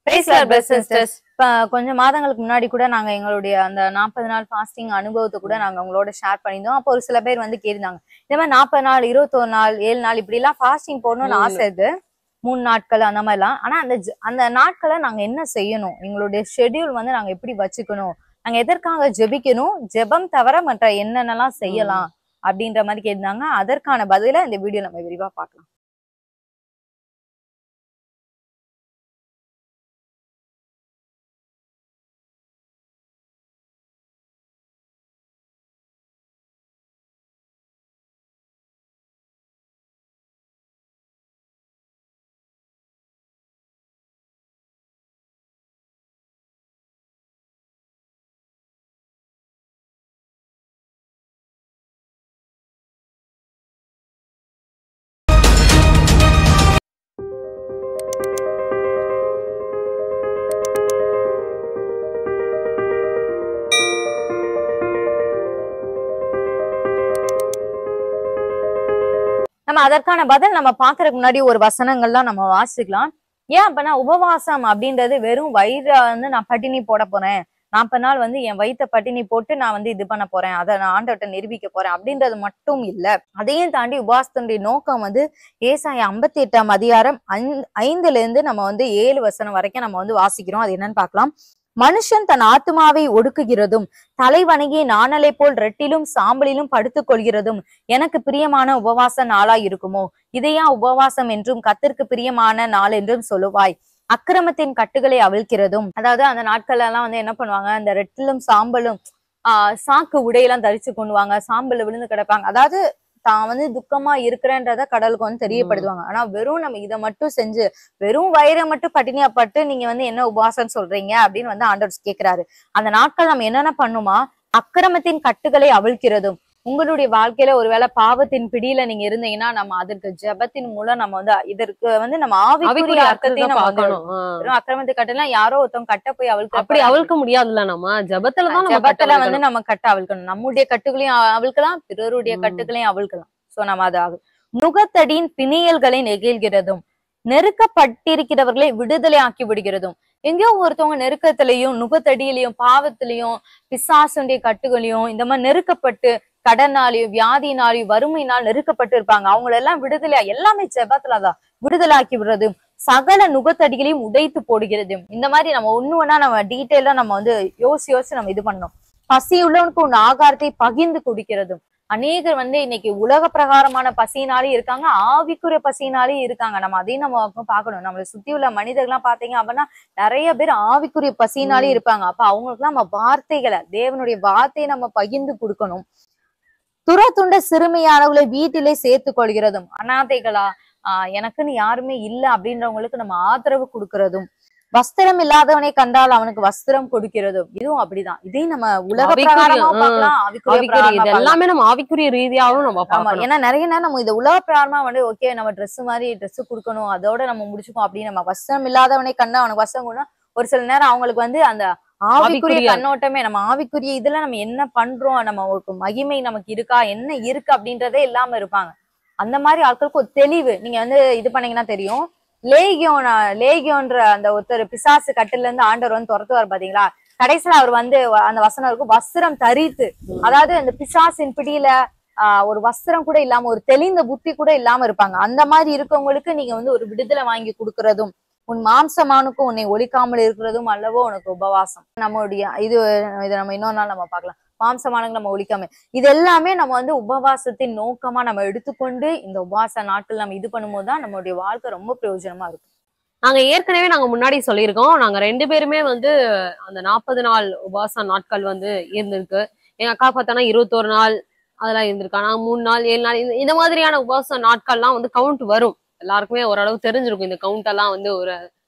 Praise Lord, brothers and sisters. இப்ப கொஞ்சம் மாதங்களுக்கு முன்னாடி கூட நாங்க எங்களுடைய அந்த நாற்பது நாள் ஃபாஸ்டிங் அனுபவத்தை கூட நாங்க உங்களோட ஷேர் பண்ணியிருந்தோம் அப்போ ஒரு சில பேர் வந்து கேட்டிருந்தாங்க இதே மாதிரி நாற்பது நாள் இருபத்தோரு நாள் ஏழு நாள் இப்படி எல்லாம் ஃபாஸ்டிங் போடணும்னு மூணு. ஆசை இது மூணு நாட்கள் அந்த மாதிரிலாம் ஆனா அந்த ஜ- அந்த நாட்களை நாங்க என்ன செய்யணும் எங்களுடைய ஷெட்யூல் வந்து நாங்க எப்படி வச்சுக்கணும் நாங்க எதற்காக ஜெபிக்கணும் ஜெபம் தவிர மற்ற என்னென்னலாம் செய்யலாம் அப்படின்ற மாதிரி கேட்டிருந்தாங்க அதற்கான பதிலை இந்த வீடியோ நம்ம விரிவா பார்க்கலாம் நம்ம அதற்கான பதில் நம்ம பாக்குறதுக்கு முன்னாடி ஒரு வசனங்கள்லாம் நம்ம வாசிக்கலாம் ஏன் அப்பனா உபவாசம் அப்படின்றது வெறும் வயிற வந்து நான் பட்டினி போட போறேன் நாற்பது நாள் வந்து என் வயித்தை பட்டினி போட்டு நான் வந்து இது பண்ண போறேன் அதை நான் ஆண்டவர்கிட்ட நிரூபிக்க போறேன் அப்படின்றது மட்டும் இல்ல அதையும் தாண்டி உபவாசத்தினுடைய நோக்கம் வந்து ஏசாய ஐம்பத்தி எட்டாம் அதிகாரம் ஐந்து- ஐந்துல இருந்து நம்ம வந்து ஏழு வசனம் வரைக்கும் நம்ம வந்து வாசிக்கிறோம் அது என்னன்னு பார்க்கலாம் மனுஷன் தன் ஆத்துமாவை ஒடுக்குகிறதும் தலைவணங்கி நாணலை போல் ரெட்டிலும் சாம்பலிலும் படுத்துக் கொள்கிறதும் எனக்கு பிரியமான உபவாச நாளா இருக்குமோ இதையா உபவாசம் என்றும் கத்திற்கு பிரியமான நாள் என்றும் சொல்லுவாய் அக்கிரமத்தின் கட்டுகளை அவிழ்க்கிறதும் அதாவது அந்த நாட்கள் எல்லாம் வந்து என்ன பண்ணுவாங்க அந்த ரெட்டிலும் சாம்பலும் ஆஹ் சாக்கு உடையெல்லாம் தரிச்சு கொண்டுவாங்க சாம்பல்ல விழுந்து கிடப்பாங்க அதாவது தான் வந்து துக்கமா இருக்கிறேன்றத கடவுளுக்கு வந்து தெரியப்படுத்துவாங்க ஆனா வெறும் நம்ம இதை மட்டும் செஞ்சு வெறும் வயிறை மட்டும் பட்டினியா பட்டு நீங்க வந்து என்ன உபவாசம் சொல்றீங்க அப்படின்னு வந்து ஆண்டவர் கேக்குறாரு அந்த நாட்கள் நம்ம என்னென்ன பண்ணுமா அக்கிரமத்தின் கட்டுகளை அவிழ்க்கிறதும் உங்களுடைய வாழ்க்கையில ஒருவேளை பாவத்தின் பிடியில நீங்க இருந்தீங்கன்னா நம்ம அதற்கு ஜெபத்தின் மூலம் நம்ம வந்து இதற்கு வந்து நம்ம ஆவிக்குரிய அவிக்குரிய அர்த்தத்தையும் அர்த்தத்தை நம்ம வந்து பார்க்கணும் ஆ. வெறும் அக்கிரமத்தை கட்டலாம் யாரோ ஒருத்தவங்க கட்ட போய் அவளுக்கு அப்படி அவிழ்க்க முடியாதுல்ல நம்ம ஜபத்துல தான் நம்ம ஜெபத்துல கட்ட வந்து நம்ம கட்ட அவிழ்க்கணும் நம்முடைய கட்டுகளையும் அவிழ்க்கலாம் பிறருடைய ம். கட்டுகளையும் அவிழ்க்கலாம் சோ நம்ம அது ஆகும் நுகத்தடியின் பிணியல்களை நெகிழ்கிறதும் நெருக்கப்பட்டிருக்கிறவர்களை விடுதலை ஆக்கி விடுகிறதும் எங்கேயோ ஒருத்தவங்க நெருக்கத்திலையும் நுகத்தடியிலையும் பாவத்திலையும் பிசாசுடைய கட்டுகளையும் இந்த மாதிரி நெருக்கப்பட்டு கடனாலையும் வியாதியினாலையும் வறுமையினால் நெருக்கப்பட்டு இருப்பாங்க அவங்கள எல்லாம் விடுதலை எல்லாமே ஜெபத்துலதான் விடுதலை ஆக்கி விடுறது சகல நுகத்தடிகளையும் உடைத்து போடுகிறது இந்த மாதிரி நம்ம ஒண்ணு ஒண்ணா நம்ம டீட்டெயிலா நம்ம வந்து யோசி யோசிச்சு நம்ம இது பண்ணணும் பசி உள்ளவனுக்கு உன் ஆகாரத்தை பகிர்ந்து குடிக்கிறதும் அநேகர் வந்து இன்னைக்கு உலக பிரகாரமான பசினாலே இருக்காங்க ஆவிக்குரிய பசினாலே இருக்காங்க நம்ம அதையும் நம்ம பார்க்கணும் நம்மளை சுத்தி உள்ள மனிதர்கள்லாம் பாத்தீங்க அப்படின்னா நிறைய பேர் ஆவிக்குரிய பசினாலே ம். இருப்பாங்க அப்ப அவங்களுக்குலாம் நம்ம வார்த்தைகளை தேவனுடைய வார்த்தையை நம்ம பகிர்ந்து கொடுக்கணும் துரத்துண்ட சிறுமியானவர்களை வீட்டிலே சேர்த்து கொள்கிறதும் அனாதைகளா ஆஹ் எனக்குன்னு யாருமே இல்ல அப்படின்றவங்களுக்கு நம்ம ஆதரவு கொடுக்கறதும் வஸ்திரம் இல்லாதவனை கண்டால் அவனுக்கு வஸ்திரம் கொடுக்கிறதும் இதுவும் அப்படிதான் இதையும் நம்ம உலக ஆவிக்குரிய, பிரகாரமா ஆ, பார்க்கலாம் ஆவிக்குரிய ஆவிக்குரிய பிரகாரமா இது பார்க்கலாம். எல்லாமே நம்ம ஆவிக்குரிய ரீதியாவும் நம்ம ஆமா பார்க்கணும் ஏன்னா நிறைய நேரம் நம்ம இது உலக பிரகாரமா வந்து ஓகே நம்ம Dress மாதிரி Dress கொடுக்கணும் அதோட நம்ம முடிச்சுக்கோம் அப்படின்னு நம்ம வஸ்திரம் இல்லாதவனை கண்டா அவனுக்கு வஸ்திரம் கொடுனா ஒரு சில நேரம் அவங்களுக்கு வந்து அந்த ஆவிக்குரிய ஆவிக்குரிய. கண்ணோட்டமே நம்ம ஆவிக்குரிய இதுல நம்ம என்ன பண்றோம் நம்ம ஒரு மகிமை நமக்கு இருக்கா என்ன இருக்கு அப்படின்றதே இல்லாம இருப்பாங்க அந்த மாதிரி ஆட்களுக்கு ஒரு தெளிவு நீங்க வந்து இது பண்ணீங்கன்னா தெரியும் லேகியோன் லேகியோன்ற அந்த ஒருத்தர் பிசாசு கட்டில இருந்து ஆண்டவர் வந்து துரத்துவார் பாத்தீங்களா கடைசியில அவர் வந்து வ- அந்த வசனம் இருக்கும் வஸ்திரம் தரித்து ம். அதாவது அந்த பிசாசின் பிடியில ஆஹ் ஒரு வஸ்திரம் கூட இல்லாம ஒரு தெளிந்த புத்தி கூட இல்லாம இருப்பாங்க அந்த மாதிரி இருக்கவங்களுக்கு நீங்க வந்து ஒரு விடுதலை வாங்கி கொடுக்கறதும் உன் மாம்சமானுக்கும் உன்னை ஒழிக்காமல் இருக்கிறதும் அல்லவோ உனக்கு உபவாசம் நம்மளுடைய இது இதை நம்ம இன்னொரு நாள் நம்ம பார்க்கலாம் மாம்சமானங்க நம்ம ஒழிக்காம இது எல்லாமே நம்ம வந்து உபவாசத்தின் நோக்கமா நம்ம எடுத்துக்கொண்டு இந்த உபவாச நாட்கள் நம்ம இது பண்ணும்போது தான் நம்மளுடைய வாழ்க்கை ரொம்ப பிரயோஜனமா இருக்கும் நாங்க ஏற்கனவே நாங்க முன்னாடி சொல்லியிருக்கோம் நாங்க ரெண்டு பேருமே வந்து அந்த நாற்பது நாள் உபவாச நாட்கள் வந்து இருந்திருக்கு எங்க அக்கா பார்த்தோன்னா இருபத்தோரு நாள் அதெல்லாம் இருந்திருக்கா நாங்க மூணு நாள் ஏழு நாள் இந்த- இந்த மாதிரியான உபவாச நாட்கள்லாம் வந்து கவுண்ட் வரும் எல்லாருக்குமே ஓரளவு தெரிஞ்சிருக்கும் இந்த கவுண்ட் எல்லாம் வந்து ஒரு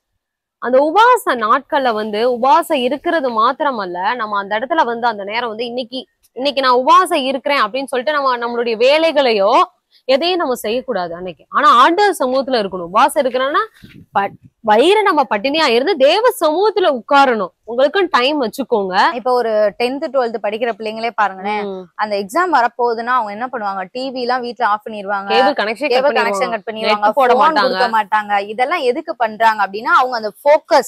அந்த உபவாச நாட்கள்ல வந்து உபவாசம் இருக்கிறது மாத்திரமல்ல நம்ம அந்த இடத்துல வந்து அந்த நேரம் வந்து இன்னைக்கு இன்னைக்கு நான் உபவாசம் இருக்கிறேன் அப்படின்னு சொல்லிட்டு நம்ம நம்மளுடைய வேலைகளையோ எதையும் நம்ம செய்யக்கூடாது அன்னைக்கு ஆனா ஆண்டவர் சமூகத்துல இருக்கணும் உபவாசம் இருக்கிறோம்னா ப- வயிறு நம்ம பட்டினியா இருந்து தேவ சமூகத்துல உட்காரணும் உங்களுக்கும் டைம் வச்சுக்கோங்க இப்ப ஒரு டென்த் டுவெல்த் படிக்கிற பிள்ளைங்களே பாருங்களேன் அந்த எக்ஸாம் வரப்போகுதுன்னா அவங்க என்ன பண்ணுவாங்க டிவி எல்லாம் வீட்ல ஆஃப் பண்ணிடுவாங்க cable connection cable connection cut பண்ணிடுவாங்க Net போட போட மாட்டாங்க. கொடுக்க மாட்டாங்க இதெல்லாம் எதுக்கு பண்றாங்க அப்படின்னா அவங்க அந்த ஃபோக்கஸ்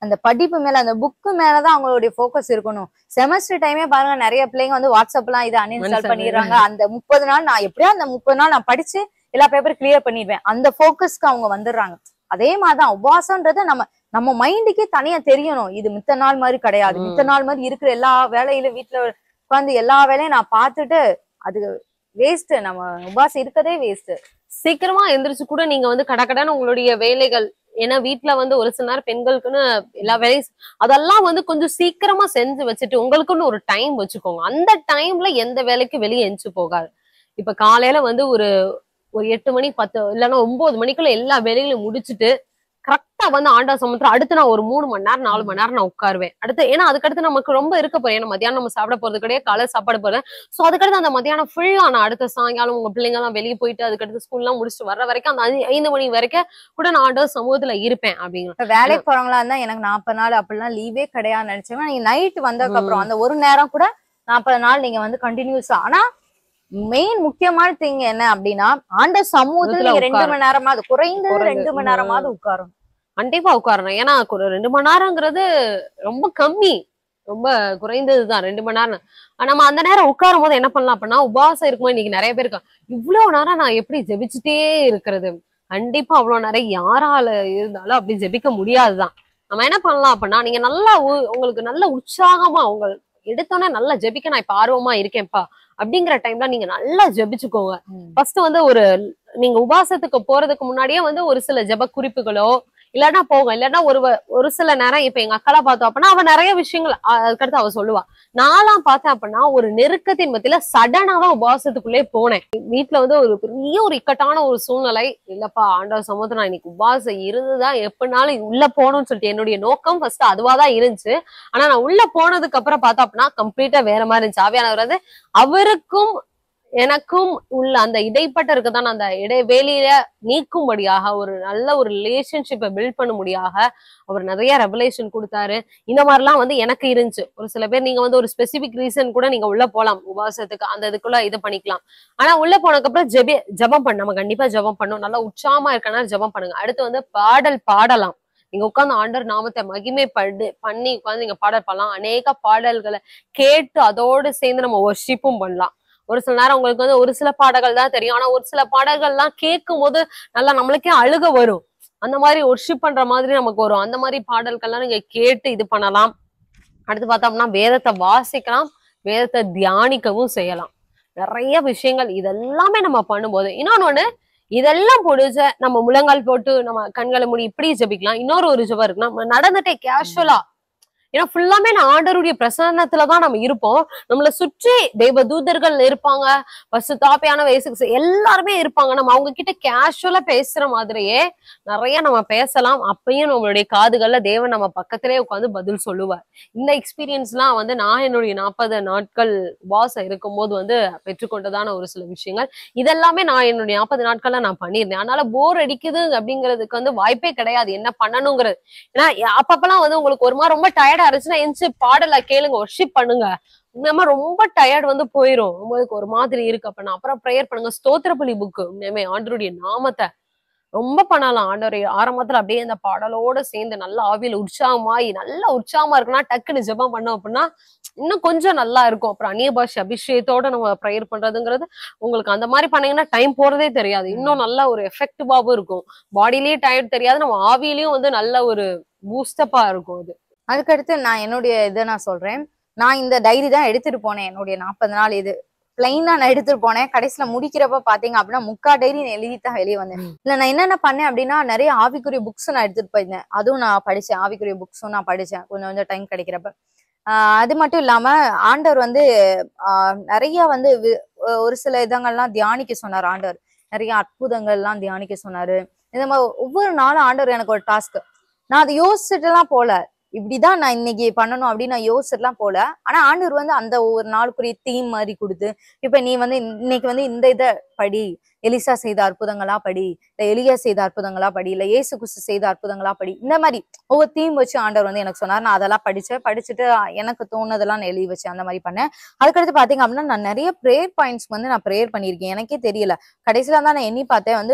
அந்த படிப்பு மேல அந்த புக்கு மேலதான் அவங்களுடைய ஃபோக்கஸ் இருக்கணும் செமஸ்டர் டைமே பாருங்க நிறைய பிள்ளைங்க வந்து வாட்ஸ்அப்லாம் இதை அன்இன்ஸ்டால் Uninstall பண்ணிடுறாங்க அந்த முப்பது நாள் நான் எப்படியா அந்த முப்பது நாள் நான் படிச்சு எல்லா பேப்பரும் கிளியர் பண்ணிடுவேன் அந்த ஃபோக்கஸ்க்கு அவங்க வந்துடுறாங்க அதே மாதிரிதான் உபவாசம்ன்றது நம்ம நம்ம மைண்டுக்கே தனியா தெரியணும் இது மித்த நாள் மாதிரி கிடையாது ம். மித்த நாள் மாதிரி இருக்கிற எல்லா வேலையிலும் வீட்டுல உட்காந்து எல்லா வேலையும் நான் பார்த்துட்டு அது வேஸ்ட் நம்ம உபவாசம் இருக்கதே வேஸ்ட் சீக்கிரமா எந்திரிச்சு கூட நீங்க வந்து கடகடன்னு உங்களுடைய வேலைகள் ஏன்னா வீட்ல வந்து ஒரு சில நேரம் பெண்களுக்குன்னு எல்லா வேலையும் அதெல்லாம் வந்து கொஞ்சம் சீக்கிரமா செஞ்சு வச்சுட்டு உங்களுக்குன்னு ஒரு டைம் வச்சுக்கோங்க அந்த டைம்ல எந்த வேலைக்கு வெளியே எந்திச்சு போகாது இப்ப காலையில வந்து ஒரு ஒரு எட்டு மணி பத்து இல்லைன்னா ஒன்பது மணிக்குள்ள எல்லா வேலைகளையும் முடிச்சுட்டு கரெக்டா வந்து ஆண்டா சமுத்திரம் அடுத்து நான் ஒரு மூணு மணி நேரம் நாலு மணி நேரம் நான் உட்காருவேன் அடுத்து ஏன்னா அதுக்கடுத்து நமக்கு ரொம்ப இருக்க போறேன் ஏன்னா மத்தியானம் நம்ம சாப்பிட போறது கிடையாது காலை சாப்பாடு போறேன் சோ அதுக்கடுத்து அந்த மத்தியானம் ஃபுல்லா நான் அடுத்த சாயங்காலம் உங்க பிள்ளைங்க எல்லாம் வெளியே போயிட்டு அதுக்கடுத்து ஸ்கூல்லாம் முடிச்சுட்டு வர்ற வரைக்கும் அந்த ஐந்து- ஐந்து மணி வரைக்கும் கூட நான் ஆண்டவர் சமூகத்துல இருப்பேன் அப்படிங்கிற இப்ப வேலைக்கு போறவங்களா இருந்தா எனக்கு நாற்பது நாள் அப்படிலாம் லீவே கிடையாது நினைச்சேன் நீங்க நைட் வந்ததுக்கு அப்புறம் அந்த ஒரு நேரம் கூட நாற்பது நாள் நீங்க வந்து கண்டினியூஸா ஆனா மெயின் முக்கியமான திங் என்ன அப்படின்னா ஆண்ட சமூகத்துல இதுல நீங்க ரெண்டு உட்காரணும். மணி நேரமாவது குறைந்தது குறைந்து- ரெண்டு மணி நேரமாவது உட்காரும் கண்டிப்பா உட்காரணும் ஏன்னா ஒரு ரெண்டு மணி நேரங்கிறது ரொம்ப கம்மி ரொம்ப குறைந்ததுதான் ரெண்டு மணி நேரம் ஆனா, நம்ம அந்த நேரம் உட்காரும் போது என்ன பண்ணலாம் அப்படின்னா உபவாசம் இருக்கும்போது இன்னைக்கு நிறைய பேர் இருக்காங்க இவ்வளவு நேரம் நான் எப்படி ஜெபிச்சுட்டே இருக்கிறது கண்டிப்பா அவ்வளவு நேரம் யாரால இருந்தாலும் அப்படி ஜெபிக்க முடியாதுதான் நம்ம என்ன பண்ணலாம் அப்படின்னா நீங்க நல்லா உ- உங்களுக்கு நல்ல உற்சாகமா உங்க எடுத்தோன்னே நல்லா ஜெபிக்க நான் இப்ப ஆர்வமா இருக்கேன்ப்பா அப்படிங்கிற டைம்ல நீங்க நல்லா ஜெபிச்சுக்கோங்க ஃபர்ஸ்ட் வந்து ஒரு நீங்க உபாசத்துக்கு போறதுக்கு முன்னாடியே வந்து ஒரு சில ஜெப குறிப்புகளோ இல்லன்னா போகும் இல்லன்னா ஒரு வ- ஒரு சில நேரம் இப்ப எங்க அக்கால பார்த்தோம் அப்படின்னா அவ நிறைய விஷயங்கள் அ- அதுக்கடுத்து அவ சொல்லுவா நான்லாம் பார்த்தேன் அப்படின்னா ஒரு நெருக்கத்தின் மத்தியில சடனா தான் உபாசத்துக்குள்ளே போனேன் வீட்டுல வந்து ஒரு பெரிய ஒரு இக்கட்டான ஒரு சூழ்நிலை இல்லப்பா ஆண்டவர் சமுத்திரம் நான் இன்னைக்கு உபாசம் இருந்துதான் எப்படினாலும் உள்ள போகணும்னு சொல்லிட்டு என்னுடைய நோக்கம் ஃபர்ஸ்ட் அதுவாதான் இருந்துச்சு ஆனா நான் உள்ள போனதுக்கு அப்புறம் பார்த்தோம் அப்படின்னா கம்ப்ளீட்டா வேற மாதிரி இருந்துச்சு ஆவியானவர் வந்து அவருக்கும் எனக்கும் உள்ள அந்த இடைப்பட்ட இருக்கதான் அந்த இடைவேளியில நீக்கும்படியாக ஒரு நல்ல ஒரு ரிலேஷன்ஷிப்பை பில்ட் பண்ணும்படியாக அவர் நிறைய ரெவலேஷன் கொடுத்தாரு இந்த மாதிரிலாம் வந்து எனக்கு இருந்துச்சு ஒரு சில பேர் நீங்க வந்து ஒரு ஸ்பெசிபிக் ரீசன் கூட நீங்க உள்ள போலாம் உபாசத்துக்கு அந்த இதுக்குள்ள இது பண்ணிக்கலாம் ஆனா உள்ள போனதுக்கு அப்புறம் ஜெபி ஜெபம் பண்ண நம்ம கண்டிப்பா ஜெபம் பண்ணணும் நல்லா உற்சாகமா இருக்கனா ஜெபம் பண்ணுங்க அடுத்து வந்து பாடல் பாடலாம் நீங்க உட்கார்ந்து ஆண்டர் நாமத்தை மகிமை படு பண்ணி உட்கார்ந்து நீங்க பாடல் பாடலாம் அநேக பாடல்களை கேட்டு அதோடு சேர்ந்து நம்ம ஒர்ஷிப்பும் பண்ணலாம் ஒரு சில நேரம் உங்களுக்கு வந்து ஒரு சில பாடல்கள் தான் தெரியும் ஆனா ஒரு சில பாடல்கள்லாம் கேட்கும் போது நல்லா நம்மளுக்கே அழுக வரும் அந்த மாதிரி ஒர்ஷிப் பண்ற மாதிரி நமக்கு வரும் அந்த மாதிரி பாடல்கள்லாம் நீங்க கேட்டு இது பண்ணலாம் அடுத்து பார்த்தோம்னா வேதத்தை வாசிக்கலாம் வேதத்தை தியானிக்கவும் செய்யலாம் நிறைய விஷயங்கள் இதெல்லாமே நம்ம பண்ணும்போது இன்னொன்னு ஒண்ணு இதெல்லாம் பொடிச்ச நம்ம முழங்கால் போட்டு நம்ம கண்களை மூடி இப்படி ஜெபிக்கலாம் இன்னொரு ஒரு ஜெபம் இருக்கு நம்ம நடந்துட்டே கேஷுவலா ஏன்னா ஃபுல்லாமே நான் ஆண்டருடைய பிரசன்னத்துலதான் நம்ம இருப்போம் நம்மள சுற்றி தெய்வ தூதர்கள் இருப்பாங்க பசு தாப்பையான வயசுக்கு எல்லாருமே இருப்பாங்க நம்ம அவங்க கிட்ட கேஷுவலா பேசுற மாதிரியே நிறைய நம்ம பேசலாம் அப்பயும் நம்மளுடைய காதுகள்ல தேவன் நம்ம பக்கத்திலே உட்காந்து பதில் சொல்லுவார் இந்த எக்ஸ்பீரியன்ஸ்லாம் வந்து நான் என்னுடைய நாற்பது நாட்கள் வாசம் இருக்கும்போது வந்து பெற்றுக்கொண்டதான ஒரு சில விஷயங்கள் இதெல்லாமே நான் என்னுடைய நாற்பது நாட்கள்ல நான் பண்ணியிருந்தேன் அதனால போர் அடிக்குது அப்படிங்கிறதுக்கு வந்து வாய்ப்பே கிடையாது என்ன பண்ணணுங்கிறது ஏன்னா அப்பப்பெல்லாம் வந்து உங்களுக்கு ஒரு மாதிரி ரொம்ப டயர்டா இருந்துச்சுன்னா எந்திச்சு பாடல கேளுங்க ஒர்ஷிப் பண்ணுங்க நம்ம ரொம்ப டயர்ட் வந்து போயிரும் உங்களுக்கு ஒரு மாதிரி இருக்கு அப்படின்னா அப்புறம் ப்ரேயர் பண்ணுங்க ஸ்தோத்திர பலி புக்கு உண்மையுமே ஆண்டருடைய நாமத்தை ரொம்ப பண்ணலாம் ஆண்டவர் ஆரம்பத்துல அப்படியே அந்த பாடலோட சேர்ந்து நல்ல ஆவியில உற்சாகமாயி நல்ல உற்சாகமா இருக்குன்னா டக்குன்னு ஜெபம் பண்ணோம் அப்படின்னா இன்னும் கொஞ்சம் நல்லா இருக்கும் அப்புறம் அந்நிய பாஷை அபிஷேகத்தோட நம்ம ப்ரேயர் பண்றதுங்கிறது உங்களுக்கு அந்த மாதிரி பண்ணீங்கன்னா டைம் போறதே தெரியாது இன்னும் நல்ல ஒரு எஃபெக்டிவாவும் இருக்கும் பாடியிலயே டயர்ட் தெரியாது நம்ம ஆவியிலயும் வந்து நல்ல ஒரு பூஸ்டப்பா இருக்கும் அது அதுக்கடுத்து நான் என்னுடைய இதை நான் சொல்றேன் நான் இந்த டைரி தான் எடுத்துட்டு போனேன் என்னுடைய நாற்பது நாள் இது பிளைனா நான் எடுத்துட்டு போனேன் கடைசியில முடிக்கிறப்ப பாத்தீங்க அப்படின்னா முக்கா டைரி நான் எழுதி தான் வெளியே வந்தேன் இல்ல நான் என்னென்ன பண்ணேன் அப்படின்னா நிறைய ஆவிக்குரிய புக்ஸ் நான் எடுத்துட்டு போயிருந்தேன் அதுவும் நான் படிச்சேன் ஆவிக்குரிய புக்ஸும் நான் படிச்சேன் கொஞ்சம் கொஞ்சம் டைம் கிடைக்கிறப்ப ஆஹ் அது மட்டும் இல்லாம ஆண்டவர் வந்து ஆஹ் நிறைய வந்து வி- ஒரு சில இதங்கள்லாம் தியானிக்க சொன்னார் ஆண்டவர் நிறைய அற்புதங்கள்லாம் தியானிக்க சொன்னாரு இந்த மாதிரி ஒவ்வொரு நாளும் ஆண்டவர் எனக்கு ஒரு டாஸ்க் நான் அதை யோசிச்சுட்டுலாம் போல இப்படிதான் நான் இன்னைக்கு பண்ணணும் அப்படின்னு நான் யோசிச்சுட்டுலாம் போல ஆனா ஆண்டவர் வந்து அந்த ஒரு நாளுக்குரிய தீம் மாதிரி கொடுத்து இப்ப நீ வந்து இன்னைக்கு வந்து இந்த இதை படி எலிசா செய்த அற்புதங்களா படி இல்ல எலியா செய்த அற்புதங்களா படி இல்ல இயேசு குசு செய்த அற்புதங்களா படி இந்த மாதிரி ஒவ்வொரு தீம் வச்சு ஆண்டவர் வந்து எனக்கு சொன்னார் நான் அதெல்லாம் படிச்சேன் படிச்சுட்டு எனக்கு தோணுதெல்லாம் நான் எழுதி வச்சேன் அந்த மாதிரி பண்ணேன் அதுக்கடுத்து பாத்தீங்க அப்படின்னா நான் நிறைய ப்ரேயர் பாயிண்ட்ஸ் வந்து நான் ப்ரேயர் பண்ணியிருக்கேன் எனக்கே தெரியல கடைசியில தான் நான் எண்ணி பார்த்தேன் வந்து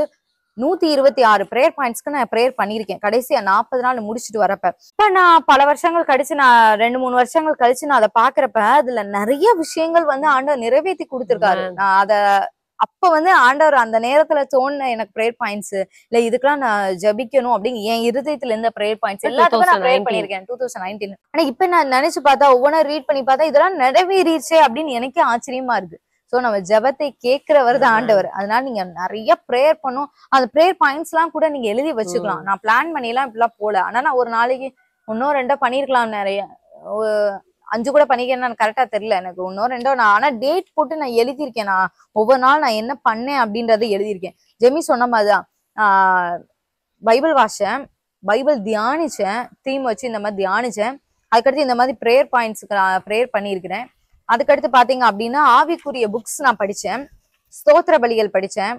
நூத்தி இருபத்தி ஆறு ப்ரேயர் பாயிண்ட்ஸ்க்கு நான் ப்ரேயர் பண்ணியிருக்கேன் கடைசியா நாற்பது நாள் முடிச்சுட்டு வரப்ப இப்ப நான் பல வருஷங்கள் கழிச்சு நான் ரெண்டு மூணு வருஷங்கள் கழிச்சு நான் அதை பாக்குறப்ப அதுல நிறைய விஷயங்கள் வந்து ஆண்டவர் நிறைவேற்றி கொடுத்திருக்காரு நான் அத அப்ப வந்து ஆண்டவர் அந்த நேரத்துல தோணுன எனக்கு ப்ரேயர் பாயிண்ட்ஸ் இல்ல இதுக்கெல்லாம் நான் ஜபிக்கணும் அப்படிங்க என் இருதயத்துல இருந்த ப்ரேயர் பாயிண்ட்ஸ் எல்லாத்துக்கும் நான் ப்ரேயர் 2019. பண்ணிருக்கேன் டூ தௌசண்ட் நைன்டீன் ஆனா இப்ப நான் நினைச்சு பார்த்தா ஒவ்வொன்றா ரீட் பண்ணி பார்த்தா இதெல்லாம் நிறைவேறிடுச்சே அப்படின்னு எனக்கே ஆச்சரியமா இருக்கு சோ நம்ம ஜெபத்தை கேட்கிறவர் தான் ஆண்டவர் அதனால நீங்க நிறைய ப்ரேயர் பண்ணும் அந்த ப்ரேயர் பாயிண்ட்ஸ் எல்லாம் கூட நீங்க எழுதி வச்சுக்கலாம் நான் பிளான் பண்ணி எல்லாம் இப்படிலாம் போல ஆனா நான் ஒரு நாளைக்கு இன்னும் ரெண்டோ பண்ணிருக்கலாம் நிறைய ஒ- அஞ்சு கூட பண்ணிக்கிறேன்னு கரெக்டா தெரியல எனக்கு இன்னும் ரெண்டோ நான் ஆனா டேட் போட்டு நான் எழுதியிருக்கேன் நான் ஒவ்வொரு நாள் நான் என்ன பண்ணேன் அப்படின்றத எழுதியிருக்கேன் ஜெமி சொன்ன மாதிரிதான் ஆஹ் பைபிள் வாசேன் பைபிள் தியானிச்சேன் தீம் வச்சு இந்த மாதிரி தியானிச்சேன் அதுக்கடுத்து இந்த மாதிரி ப்ரேயர் பாயிண்ட்ஸ்க்கு நான் ப்ரேயர் பண்ணியிருக்கிறேன் அதுக்கடுத்து பாத்தீங்க அப்படின்னா ஆவிக்குரிய புக்ஸ் நான் படிச்சேன் ஸ்தோத்திர பலிகள் படிச்சேன்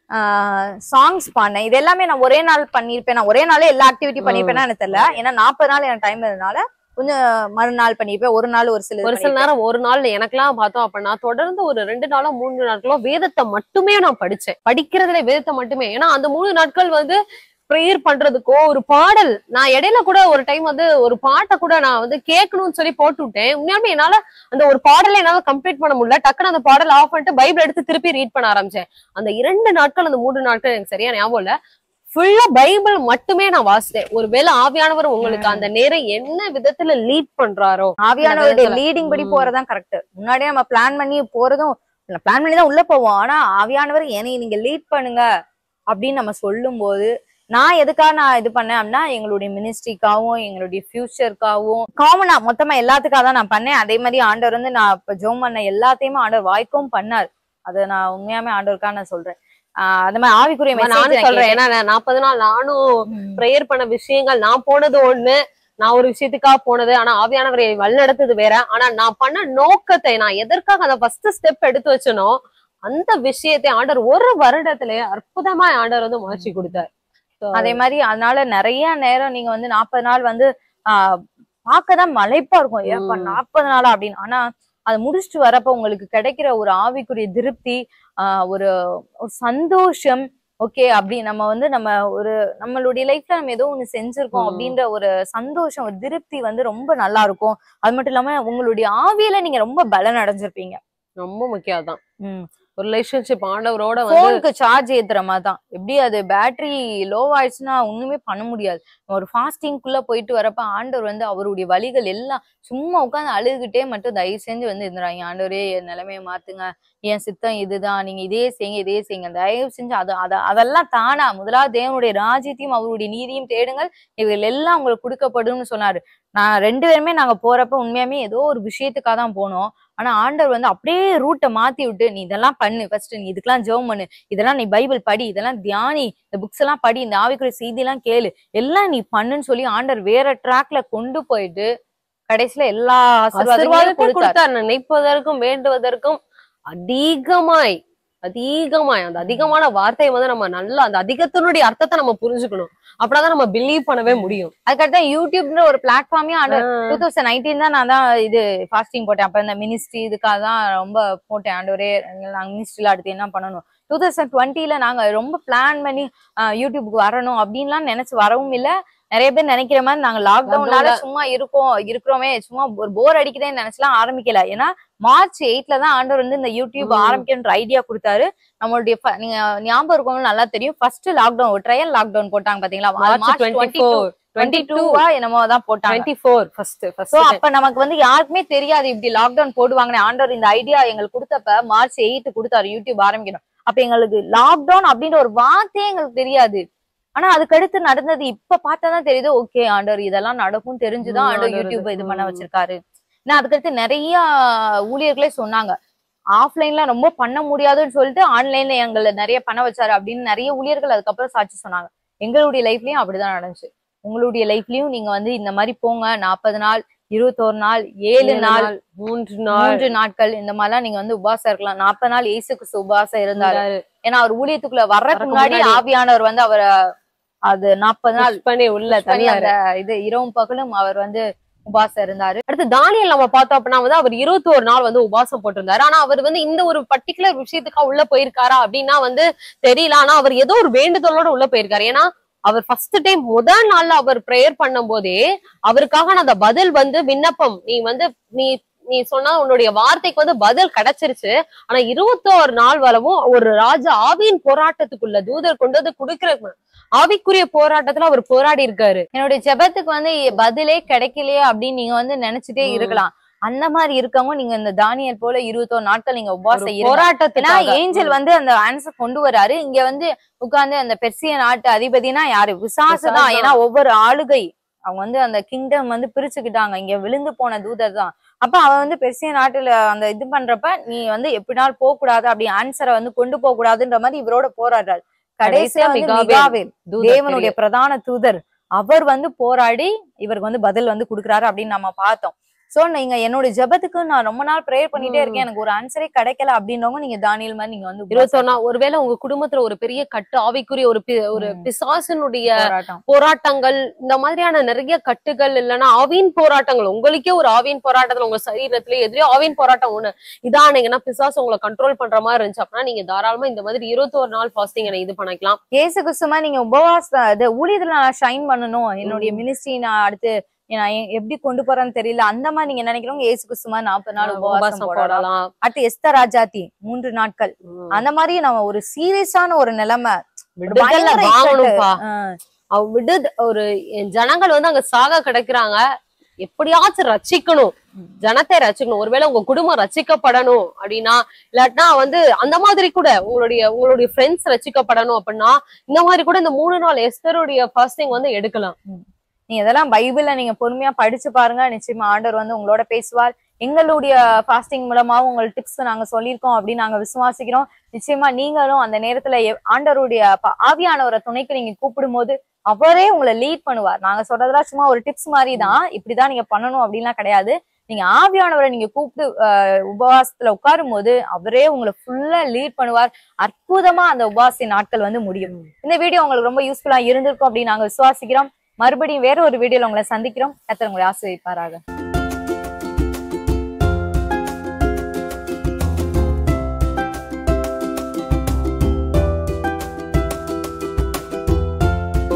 சாங்ஸ் பாடினேன் இது எல்லாமே நான் ஒரே நாள் பண்ணியிருப்பேன் நான் ஒரே நாளே எல்லா ஆக்டிவிட்டி பண்ணியிருப்பேன்னா எனக்கு தெரியல ஏன்னா நாற்பது நாள் எனக்கு டைம் இருந்தனால கொஞ்சம் மறுநாள் பண்ணியிருப்பேன் ஒரு நாள் ஒரு சில ஒரு சில நேரம் ஒரு நாள் எனக்கெல்லாம் பார்த்தோம் அப்படின்னா தொடர்ந்து ஒரு ரெண்டு நாளோ மூணு நாட்களோ வேதத்தை மட்டுமே நான் படிச்சேன் படிக்கிறதுல வேதத்தை மட்டுமே ஏன்னா அந்த மூணு நாட்கள் வந்து ப்ரேயர் பண்றதுக்கோ ஒரு பாடல் நான் இடையில கூட ஒரு டைம் வந்து ஒரு பாட்டை கூட நான் வந்து கேட்கணும்னு சொல்லி போட்டு விட்டேன் உண்மையாலுமே என்னால அந்த ஒரு பாடலை என்னால கம்ப்ளீட் பண்ண முடியல டக்குன்னு அந்த பாடல் ஆஃப் பண்ணிட்டு பைபிள் எடுத்து திருப்பி ரீட் பண்ண ஆரம்பிச்சேன் அந்த இரண்டு நாட்கள் அந்த மூன்று நாட்கள் எனக்கு சரியா ஞாபகம் இல்ல ஃபுல்லா பைபிள் மட்டுமே நான் வாசித்தேன் ஒருவேளை ஆவியானவர் உங்களுக்கு அந்த நேரம் என்ன விதத்துல லீட் பண்றாரோ ஆவியானவருடைய விதத்துல. லீடிங் படி ம். போறதுதான் கரெக்ட் முன்னாடியே நம்ம பிளான் பண்ணி போறதும் பிளான் பண்ணி தான் உள்ள போவோம் ஆனா ஆவியானவர் என்னை நீங்க லீட் பண்ணுங்க அப்படின்னு நம்ம சொல்லும்போது நான் எதுக்காக நான் இது பண்ணேன் அப்படின்னா எங்களுடைய மினிஸ்ட்ரிக்காகவும் எங்களுடைய ஃபியூச்சருக்காகவும் காமனா மொத்தமா எல்லாத்துக்காக தான் நான் பண்ணேன் அதே மாதிரி ஆண்டவர் வந்து நான் இப்ப ஜோம் பண்ண எல்லாத்தையுமே ஆண்டவர் வாய்க்கவும் பண்ணார் அதை நான் உண்மையாமே ஆண்டவருக்காக நான் சொல்றேன் ஆஹ் அந்த மாதிரி ஆவிக்குரிய ஆமா, message நானும் நான் சொல்றேன் ஏன்னா நான் நாற்பது நாள் நானும் கேட்டேன். ப்ரேயர் பண்ண விஷயங்கள் நான் போனது ஒண்ணு நான் ஒரு விஷயத்துக்காக போனது ஆனா ஆவியானவரை வழிநடத்தது வேற ஆனா நான் பண்ண நோக்கத்தை நான் எதற்காக அந்த ஃபர்ஸ்ட் ஸ்டெப் எடுத்து வச்சனோ அந்த விஷயத்தை ஆண்டவர் ஒரு வருடத்திலேயே அற்புதமா ஆண்டவர் வந்து மாற்றி கொடுத்தார் So, அதே மாதிரி அதனால நிறைய நேரம் நீங்க வந்து நாற்பது நாள் வந்து ஆஹ் பார்க்கதான் மலைப்பா இருக்கும் ஏப்பா ம். நாற்பது நாளா அப்படின்னு ஆனா அது முடிச்சுட்டு வரப்ப உங்களுக்கு கிடைக்கிற ஒரு ஆவிக்குரிய திருப்தி ஆஹ் ஒரு ஒரு சந்தோஷம் ஓகே அப்படி நம்ம வந்து நம்ம ஒரு நம்மளுடைய லைஃப்ல நம்ம ஏதோ ஒண்ணு செஞ்சிருக்கோம் ம். அப்படின்ற ஒரு சந்தோஷம் ஒரு திருப்தி வந்து ரொம்ப நல்லா இருக்கும் அது மட்டும் இல்லாம உங்களுடைய ஆவியில நீங்க ரொம்ப பலன் அடைஞ்சிருப்பீங்க ரொம்ப முக்கியம் அதான் ம். ஒரு ரிலேஷன்ஷிப் ஆண்டவரோட வந்து போனுக்கு சார்ஜ் ஏத்துற மாதிரி தான் எப்படி அது பேட்டரி லோ ஆயிடுச்சுன்னா ஒண்ணுமே பண்ண முடியாது ஒரு ஃபாஸ்டிங்குள்ள போயிட்டு வரப்ப ஆண்டவர் வந்து அவருடைய வழிகள் எல்லாம் சும்மா உட்காந்து அழுதுகிட்டே மட்டும் தயவு செஞ்சு வந்து இருந்துறாங்க ஆண்டவரே என் நிலைமையை மாத்துங்க என் சித்தம் இதுதான் நீங்க இதே செய்யுங்க இதே செய்யுங்க தயவு செஞ்சு அது அத அதெல்லாம் தானா முதலாவது தேவனுடைய ராஜ்யத்தையும் அவருடைய நீதியும் தேடுங்கள் இவைகள் எல்லாம் உங்களுக்கு கொடுக்கப்படும்னு சொன்னாரு நான் ரெண்டு பேருமே நாங்க போறப்ப உண்மையாமே ஏதோ ஒரு விஷயத்துக்காக தான் போனோம் ஆனா ஆண்டவர் வந்து அப்படியே ரூட்டை மாத்தி விட்டு நீ இதெல்லாம் பண்ணு ஃபர்ஸ்ட் நீ இதுக்கெல்லாம் ஜெபம் பண்ணு இதெல்லாம் நீ பைபிள் படி இதெல்லாம் தியானி இந்த புக்ஸ் எல்லாம் படி இந்த ஆவிக்குரிய செய்தி எல்லாம் கேளு எல்லாம் நீ பண்ணுன்னு சொல்லி ஆண்டவர் வேற ட்ராக்ல கொண்டு போயிட்டு கடைசியில எல்லா ஆசீர்வாதங்களையும் ஆசீர்வாதத்தை கொடுத்தார் கொடுத்தார் நினைப்பதற்கும் வேண்டுவதற்கும் அதிகமாய் அதிகமாய் அந்த அதிகமான வார்த்தையை வந்து நம்ம நல்லா அந்த அதிகத்தினுடைய அர்த்தத்தை நம்ம புரிஞ்சுக்கணும் அப்படிதான் நம்ம பிலீவ் பண்ணவே முடியும் அதுக்கடுத்து யூடியூப்ன்ற ஒரு பிளாட்ஃபார்மே ஆண்டவர் டூ தௌசண்ட் நைன்டீன் தான் நான் தான் இது ஃபாஸ்டிங் போட்டேன் அப்ப இந்த மினிஸ்ட்ரி இதுக்காக தான் ரொம்ப போட்டேன் ஆண்டவரே நாங்க மினிஸ்ட்ரியில அடுத்து என்ன பண்ணணும் டூ தௌசண்ட் டுவெண்ட்டில நாங்க ரொம்ப பிளான் பண்ணி ஆஹ் யூடியூப்க்கு வரணும் அப்படின்லாம் நினைச்சு வரவும் இல்ல நிறைய பேர் நினைக்கிற மாதிரி நாங்க லாக்டவுன்னால Lockdownல- சும்மா இருக்கோம் இருக்கிறோமே சும்மா ஒரு போர் அடிக்குதேன்னு நினைச்சுலாம் ஆரம்பிக்கல ஏன்னா மார்ச் எயிட்ல தான் ஆண்டவர் வந்து இந்த யூடியூப் ம். ஆரம்பிக்கணுன்ற ஐடியா கொடுத்தாரு நம்மளுடைய ஃப- நீங்க ஞாபகம் இருக்கும் நல்லா தெரியும் ஃபர்ஸ்ட் லாக்டவுன் ஒரு ட்ரையல் லாக்டவுன் போட்டாங்க பாத்தீங்களா அது March March twenty twenty four twenty டூவா என்னமோ தான் போட்டாங்க twenty four first so first அப்ப நமக்கு வந்து யாருக்குமே தெரியாது இப்படி லாக்டவுன் போடுவாங்கன்னு ஆண்டவர் இந்த ஐடியா எங்களுக்கு கொடுத்தப்ப மார்ச் எயிட் கொடுத்தாரு யூடியூப் ஆரம்பிக்கணும் அப்ப எங்களுக்கு லாக்டவுன் அப்படின்ற ஒரு வார்த்தையே எங்களுக்கு தெரியாது ஆனா அதுக்கடுத்து நடந்தது இப்ப பார்த்தாதான் தெரியுது ஓகே ஆண்டவர் இதெல்லாம் நடக்கும் தெரிஞ்சுதான் ம், ஆண்டவர் ஆண்டவர் யூடியூப் இது- இது பண்ண ம். வச்சிருக்காரு நான் அதுக்கடுத்து நிறைய ஊழியர்களே சொன்னாங்க ஆஃப்லைன்ல ரொம்ப பண்ண முடியாதுன்னு சொல்லிட்டு ஆன்லைன்ல எங்களை நிறைய பண்ண வச்சாரு அப்படின்னு நிறைய ஊழியர்கள் அதுக்கப்புறம் சாட்சி சொன்னாங்க எங்களுடைய லைஃப்லயும் அப்படிதான் நடந்துச்சு உங்களுடைய லைஃப்லயும் நீங்க வந்து இந்த மாதிரி போங்க நாற்பது நாள் இருபத்தோரு நாள் ஏழு நாள் மூன்று நாள் மூன்று நாட்கள் இந்த மாதிரிலாம் நீங்க வந்து உபாசம் இருக்கலாம் நாற்பது நாள் இயேசுக்கு உபாசம் இருந்தாரு இருந்தாரு. ஏன்னா அவர் ஊழியத்துக்குள்ள வர்றதுக்கு வர்றதுக்கு முன்னாடி முன்னாடி. ஆவியானவர் வந்து அவரை அது நாற்பது நாள் push பண்ணி உள்ள push பண்ணி தள்ளாரு அந்த இது இரவும் பகலும் அவர் வந்து உபாசம் இருந்தாரு அடுத்து தானியல் நம்ம பார்த்தோம் அப்படின்னா வந்து அவர் இருபத்தோரு நாள் வந்து உபாசம் போட்டிருந்தாரு ஆனா அவர் வந்து இந்த ஒரு பர்டிகுலர் விஷயத்துக்கா உள்ள போயிருக்காரா அப்படின்னா வந்து தெரியல ஆனா அவர் ஏதோ ஒரு வேண்டுதலோட உள்ள போயிருக்காரு ஏன்னா அவர் ஃபர்ஸ்ட் டைம் முதல் நாள்ல அவர் ப்ரேயர் பண்ணும் போதே அவருக்காக அந்த பதில் வந்து விண்ணப்பம் நீ வந்து நீ நீ சொன்னா உன்னுடைய வார்த்தைக்கு வந்து பதில் கிடைச்சிருச்சு ஆனா இருபத்தோரு நாள் வரவும் ஒரு ராஜா ஆவியின் போராட்டத்துக்குள்ள தூதர் கொண்டு வந்து கொடுக்கிற ஆவிக்குரிய போராட்டத்துல அவர் போராடி இருக்காரு என்னுடைய ஜெபத்துக்கு வந்து பதிலே கிடைக்கலையே அப்படின்னு நீங்க வந்து நினைச்சிட்டே ம். இருக்கலாம் அந்த மாதிரி இருக்கவங்க நீங்க இந்த தானியல் போல இருபத்தோரு நாட்கள் நீங்க ஒரு உபவாசம் இருங்க. ஏன்னா போராட்டத்துக்காக ஏஞ்சல் வந்து அந்த ஆன்சர் கொண்டு வராரு இங்க வந்து உட்கார்ந்து அந்த பெர்சிய நாட்டு அதிபதினா யாரு விசாசு பிசாசு தான் தான். ஏன்னா ஒவ்வொரு ஆளுகை அவங்க வந்து அந்த கிங்டம் வந்து பிரிச்சுக்கிட்டாங்க இங்க விழுந்து போன தூதர் தான் அப்ப அவன் வந்து பெர்சிய நாட்டுல அந்த இது பண்றப்ப நீ வந்து எப்படினாலும் போக கூடாது அப்படி ஆன்சரை வந்து கொண்டு போக கூடாதுன்ற மாதிரி இவரோட போராடுறாரு கடைசியா வந்து மிகாவேல் மிகாவேல் தூதர் தேவனுடைய பிரதான தூதர் அவர் வந்து போராடி இவருக்கு வந்து பதில் வந்து கொடுக்குறாரு அப்படின்னு நம்ம பார்த்தோம் சோ நீங்க என்னோட ஜெபத்துக்கு நான் ரொம்ப நாள் ப்ரேயர் பண்ணிட்டே ம். இருக்கேன் எனக்கு ஒரு ஆன்சரே கிடைக்கல அப்படின்றவங்க நீங்க தானியல் மாதிரி நீங்க வந்து இருபத்தொரு நாள் ஒருவேளை உங்க குடும்பத்துல ஒரு பெரிய கட்டு ஆவிக்குரிய ஒரு பி- ஒரு ம். பிசாசினுடைய போராட்டம் போராட்டங்கள் இந்த மாதிரியான நிறைய கட்டுகள் இல்லைன்னா ஆவியின் போராட்டங்கள் உங்களுக்கே ஒரு ஆவியின் போராட்டத்துல உங்க சரீரத்துல எதிரியோ ஆவியின் போராட்டம் ஒண்ணு இதானீங்கன்னா பிசாசு உங்களை கண்ட்ரோல் பண்ற மாதிரி இருந்துச்சு அப்படின்னா நீங்க தாராளமா இந்த மாதிரி இருபத்தோரு நாள் ஃபாஸ்டிங் இது பண்ணிக்கலாம் ஏசு கிறிஸ்துமா நீங்க உபவாச இது ஊழியத்துல நான் ஷைன் பண்ணணும் என்னுடைய மினிஸ்ட்ரி நான் அடுத்து நான் எ- எப்படி கொண்டு போறேன்னு தெரியல அந்த மாதிரி நீங்க நினைக்கிறவங்க ஏசு கிறிஸ்துமா நாற்பது நாள் உபவாசம் உபவாசம் போடலாம் போடலாம் அடுத்து எஸ்தர் ராஜாத்தி மூன்று நாட்கள் ம். அந்த மாதிரி நம்ம ஒரு சீரியஸான ஒரு நிலைமை ஒரு விடுதலை பயங்கர வாங்கணும்ப்பா ஆஹ் அவ விடு ஒரு என் ஜனங்கள் வந்து அங்க சாக கிடக்குறாங்க எப்படியாச்சும் ரட்சிக்கணும் ஜனத்தை ரட்சிக்கணும் ஒருவேளை உங்க குடும்பம் ரட்சிக்கப்படணும் அப்படின்னா இல்லாட்டினா வந்து அந்த மாதிரி கூட உங்களுடைய உங்களுடைய ஃப்ரெண்ட்ஸ் ரட்சிக்கப்படணும் அப்படின்னா இந்த மாதிரி கூட இந்த மூணு நாள் எஸ்தருடைய ஃபாஸ்டிங் வந்து எடுக்கலாம் நீங்க இதெல்லாம் பைபிள்ல நீங்க பொறுமையா படிச்சு பாருங்க நிச்சயமா ஆண்டவர் வந்து உங்களோட பேசுவார் எங்களுடைய ஃபாஸ்டிங் மூலமாவும் உங்கள் டிப்ஸ் நாங்க சொல்லியிருக்கோம் அப்படின்னு நாங்க விசுவாசிக்கிறோம் நிச்சயமா நீங்களும் அந்த நேரத்துல எவ்- ஆண்டவருடைய ப- ஆவியானவரை துணைக்கு நீங்க கூப்பிடும் போது அவரே உங்களை லீட் பண்ணுவார் நாங்க சொல்றதெல்லாம் சும்மா ஒரு டிப்ஸ் மாதிரி தான் இப்படிதான் நீங்க பண்ணணும் அப்படின்லாம் கிடையாது நீங்க ஆவியானவரை நீங்க கூப்பிட்டு அஹ், உபவாசத்துல உட்காரும் போது அவரே உங்களை ஃபுல்லா லீட் பண்ணுவார் அற்புதமா அந்த உபவாசி நாட்கள் வந்து முடியும் இந்த வீடியோ உங்களுக்கு ரொம்ப யூஸ்ஃபுல்லா இருந்திருக்கும் அப்படின்னு நாங்க விசுவாசிக்கிறோம் மறுபடியும் வேற ஒரு வீடியோல உங்களை சந்திக்கிறோம் கத்தர் உங்களை ஆசிரியப்பாராக